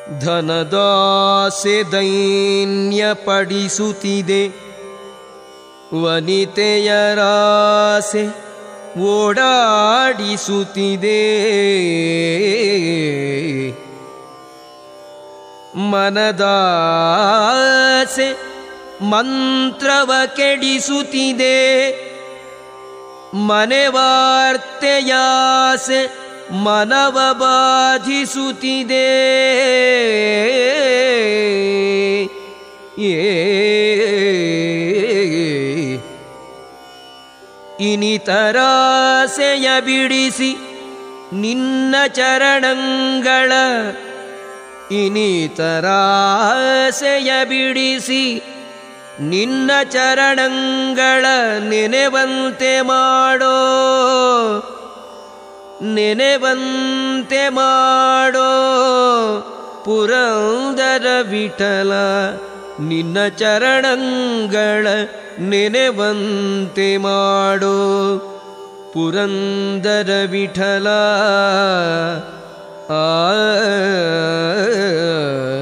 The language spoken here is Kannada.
ಧನದಾಸೆ ದೈನ್ಯ ಪಡಿಸುತ್ತಿದೆ ವನಿತೆಯರಾಸೆ ಓಡಾಡಿಸುತ್ತಿದೆ ಮನದಾಸೆ ಮಂತ್ರವ ಕೆಡಿಸುತ್ತಿದೆ ಮನೆವಾರ್ತೆಯಾಸೆ ಮನವ ಬಾಧಿಸುತ್ತಿದೆ ಏ ಇನಿತರಾಸೆಯ ಬಿಡಿಸಿ ನಿನ್ನ ಚರಣಂಗಳ ಇನಿತರಾಸೆಯ ಬಿಡಿಸಿ ನಿನ್ನ ಚರಣಂಗಳ ನೆನೆವಂತೆ ಮಾಡೋ ನೆನೆವಂತೆ ಮಾಡೋ ಪುರಂದರ ವಿಠಲ ನಿನ್ನ ಚರಣಂಗಳ ನೆನೆವಂತೆ ಮಾಡೋ ಪುರಂದರ ವಿಠಲ ಆ